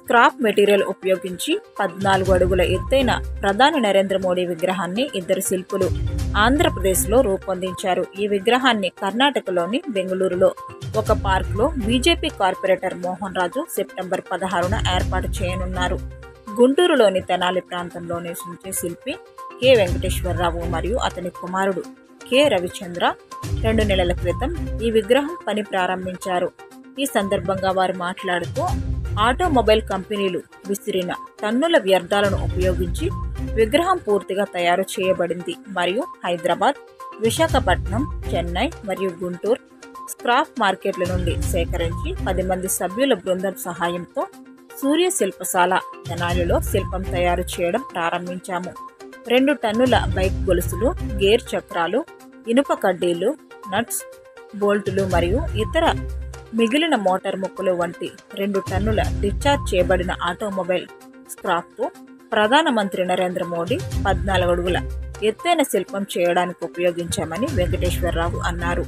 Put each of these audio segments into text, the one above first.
scrap material ఉపయోగించి పద్నాలుగు అడుగుల ఎత్తైన ప్రధాని నరేంద్ర మోడీ విగ్రహాన్ని ఇద్దరు శిల్పులు ఆంధ్రప్రదేశ్లో రూపొందించారు ఈ విగ్రహాన్ని కర్ణాటకలోని బెంగళూరులో ఒక పార్క్లో BJP corporator Mohan Raju September పదహారున ఏర్పాటు చేయనున్నారు గుంటూరులోని తెనాలి ప్రాంతంలో నివసించే శిల్పి కె వెంకటేశ్వరరావు మరియు అతని కుమారుడు కె రవిచంద్ర రెండు నెలల క్రితం ఈ విగ్రహం పని ప్రారంభించారు ఈ సందర్భంగా వారు మాట్లాడుతూ ఆటోమొబైల్ కంపెనీలు విసిరిన టన్నుల వ్యర్థాలను ఉపయోగించి విగ్రహం పూర్తిగా తయారు చేయబడింది మరియు హైదరాబాద్ విశాఖపట్నం చెన్నై మరియు గుంటూరు స్క్రాప్ మార్కెట్ల నుండి సేకరించి పది మంది సభ్యుల బృందం సహాయంతో సూర్య శిల్పశాల తెనాలిలో శిల్పం తయారు చేయడం ప్రారంభించాము రెండు టన్నుల బైక్ గొలుసులు గేర్ చక్రాలు ఇనుప కడ్డీలు నట్స్ బోల్టులు మరియు ఇతర మిగిలిన మోటార్ ముక్కలు వంటి రెండు టన్నుల డిశ్చార్జ్ చేయబడిన ఆటోమొబైల్ స్క్రాప్తో ప్రధానమంత్రి నరేంద్ర మోడీ పద్నాలుగు అడుగుల ఎత్తైన శిల్పం చేయడానికి ఉపయోగించామని వెంకటేశ్వరరావు అన్నారు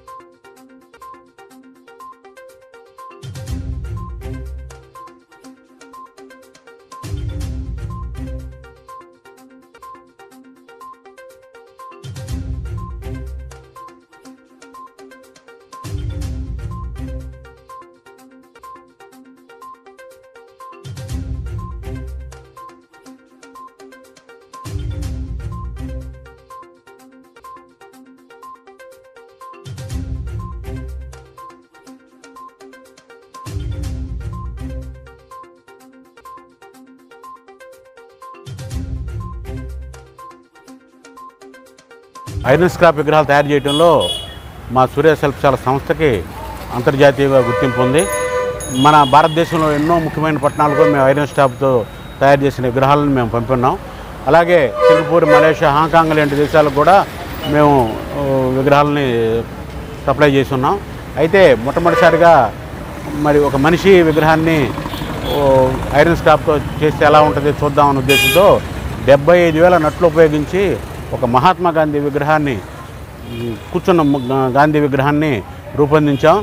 ఐరన్ స్క్రాప్ విగ్రహాలు తయారు చేయడంలో మా సూర్య శిల్పశాల సంస్థకి అంతర్జాతీయంగా గుర్తింపు ఉంది మన భారతదేశంలో ఎన్నో ముఖ్యమైన పట్టణాలకు మేము ఐరన్ స్టాప్తో తయారు చేసిన విగ్రహాలను మేము పంపున్నాం అలాగే సింగపూర్ మలేషియా హాంకాంగ్ లాంటి దేశాలకు కూడా మేము ఆ, విగ్రహాలని సప్లై చేస్తున్నాం అయితే మొట్టమొదటిసారిగా మరి ఒక మనిషి విగ్రహాన్ని ఓ, ఐరన్ స్టాప్తో చేస్తే ఎలా ఉంటుంది చూద్దామన్న ఉద్దేశంతో డెబ్బై ఐదు వేల నట్లు ఉపయోగించి ఒక మహాత్మా గాంధీ విగ్రహాన్ని ఉమ్, కూర్చున్న మ- గాంధీ విగ్రహాన్ని రూపొందించాం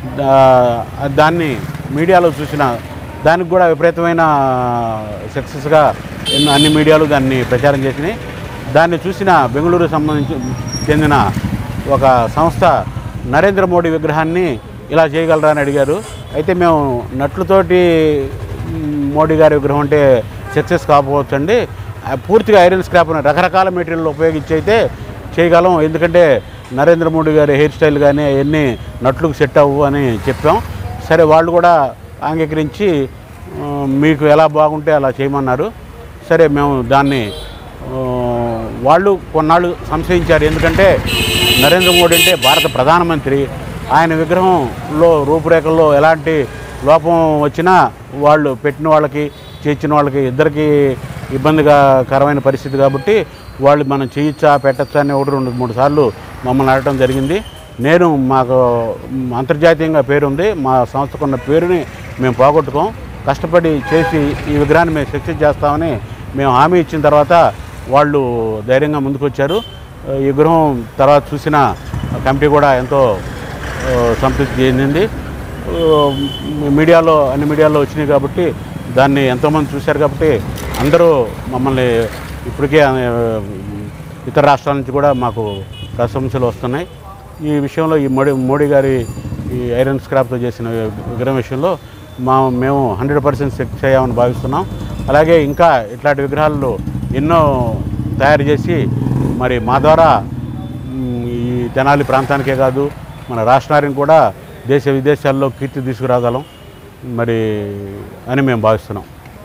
దా- దాన్ని మీడియాలో చూసిన దానికి కూడా విపరీతమైన సక్సెస్గా ఎన్నో అన్ని మీడియాలు దాన్ని ప్రచారం చేసినాయి దాన్ని చూసిన బెంగళూరు సంబంధించి చెందిన ఒక సంస్థ నరేంద్ర మోడీ విగ్రహాన్ని ఇలా చేయగలరా అని అడిగారు అయితే మేము నట్లతోటి మ్, మోడీ గారి విగ్రహం అంటే సక్సెస్ కాకపోవచ్చండి ఆ పూర్తిగా ఐరన్ స్క్రాప్ రకరకాల మెటీరియల్ ఉపయోగించి అయితే చేయగలం ఎందుకంటే నరేంద్ర మోడీ గారి హెయిర్ స్టైల్ కానీ అవన్నీ నట్లకు సెట్ అవ్వు అని చెప్పాం సరే వాళ్ళు కూడా అంగీకరించి ఆ, మీకు ఎలా బాగుంటే అలా చేయమన్నారు సరే మేము దాన్ని ఆ, వాళ్ళు కొన్నాళ్ళు సంశయించారు ఎందుకంటే నరేంద్ర మోడీ అంటే భారత ప్రధానమంత్రి ఆయన విగ్రహంలో రూపురేఖల్లో ఎలాంటి లోపం వచ్చినా వాళ్ళు పెట్టిన వాళ్ళకి చేర్చిన వాళ్ళకి ఇద్దరికి ఇబ్బందికరమైన పరిస్థితి కాబట్టి వాళ్ళు మనం చేయొచ్చా పెట్టచ్చా అని ఒకటి రెండు మూడు సార్లు మమ్మల్ని అడగడం జరిగింది నేను మాకు మ్, అంతర్జాతీయంగా పేరుంది మా సంస్థకున్న పేరుని మేము పోగొట్టుకోం కష్టపడి చేసి ఈ విగ్రహాన్ని మేము సక్సెస్ చేస్తామని మేము హామీ ఇచ్చిన తర్వాత వాళ్ళు ధైర్యంగా ముందుకొచ్చారు ఈ విగ్రహం తర్వాత చూసిన కమిటీ కూడా ఎంతో ఆ, సంతృప్తి చెందింది ఆ, మీడియాలో అన్ని మీడియాలో వచ్చినాయి కాబట్టి దాన్ని ఎంతోమంది చూశారు కాబట్టి అందరూ మమ్మల్ని ఇప్పటికే ఆ, ఇతర రాష్ట్రాల నుంచి కూడా మాకు ప్రశంసలు వస్తున్నాయి ఈ విషయంలో ఈ మోడీ మోడీ గారి ఈ ఐరన్ స్క్రాప్తో చేసిన విగ్రహం విషయంలో మా మేము హండ్రెడ్ పర్సెంట్ సక్సెస్ అయ్యామని భావిస్తున్నాం అలాగే ఇంకా ఇట్లాంటి విగ్రహాలు ఎన్నో తయారు చేసి మరి మా ద్వారా మ్, ఈ తెనాలి ప్రాంతానికే కాదు మన రాష్ట్రానికి కూడా దేశ విదేశాల్లో కీర్తి తీసుకురాగలం మరి అని మేము భావిస్తున్నాం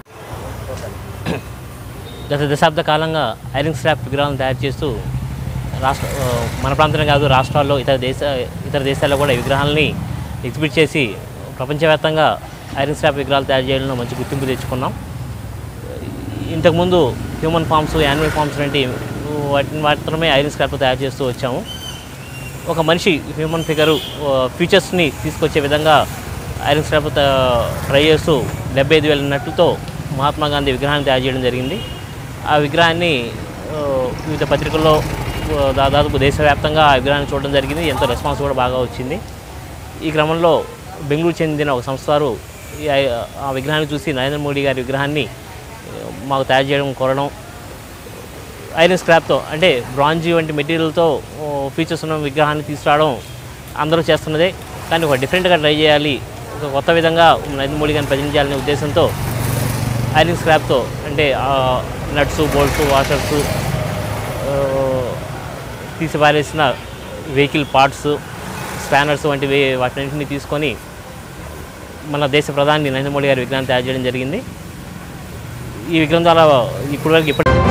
గత దశాబ్ద కాలంగా ఐరన్ స్క్రాప్ విగ్రహాలను తయారు చేస్తూ రాష్ట్ర ఆ, మన ప్రాంతమే కాదు రాష్ట్రాల్లో ఇతర దేశ ఇతర దేశాల్లో కూడా ఈ విగ్రహాలని ఎగ్జిబిట్ చేసి ప్రపంచవ్యాప్తంగా ఐరన్ స్క్రాప్ విగ్రహాలు తయారు చేయడంలో మంచి గుర్తింపు తెచ్చుకున్నాం ఇంతకుముందు హ్యూమన్ ఫామ్స్ యానిమల్ ఫామ్స్ వంటి వాటిని మాత్రమే ఐరన్ స్క్రాప్తో తయారు చేస్తూ వచ్చాము ఒక మనిషి హ్యూమన్ ఫిగరు ఫీచర్స్ని తీసుకొచ్చే విధంగా ఐరన్ స్క్రాప్ ట్రై చేస్తూ డెబ్బై ఐదు వేల నట్లతో మహాత్మా గాంధీ విగ్రహాన్ని తయారు చేయడం జరిగింది ఆ విగ్రహాన్ని ఆ, వివిధ పత్రికల్లో ఆ, దాదాపు దేశవ్యాప్తంగా ఆ విగ్రహాన్ని చూడడం జరిగింది ఎంతో రెస్పాన్స్ కూడా బాగా వచ్చింది ఈ క్రమంలో బెంగళూరు చెందిన ఒక సంస్థ వారు ఈ ఐ- ఆ విగ్రహాన్ని చూసి నరేంద్ర మోడీ గారి విగ్రహాన్ని ఆ, మాకు తయారు చేయడం కోరడం ఐరన్ స్క్రాప్తో అంటే బ్రాంజీ వంటి మెటీరియల్తో ఫీచర్స్ ఉన్న విగ్రహాన్ని తీసుకురావడం అందరూ చేస్తున్నదే కానీ ఒక డిఫరెంట్గా ట్రై చేయాలి ఒక కొత్త విధంగా నరేంద్ర మోడీ గారిని ప్రజెంట్ చేయాలనే ఉద్దేశంతో ఐరన్ స్క్రాప్తో అంటే నట్స్ బోల్ట్స్ వాషర్స్ తీసి పారేసిన వెహికల్ పార్ట్స్ స్పానర్స్ వంటివి వాటిన్నింటినీ తీసుకొని మన దేశ ప్రధాని నరేంద్ర మోడీ గారి విగ్రహాన్ని తయారు చేయడం జరిగింది ఈ విగ్రహం ద్వారా ఇప్పటివరకు ఇప్పటి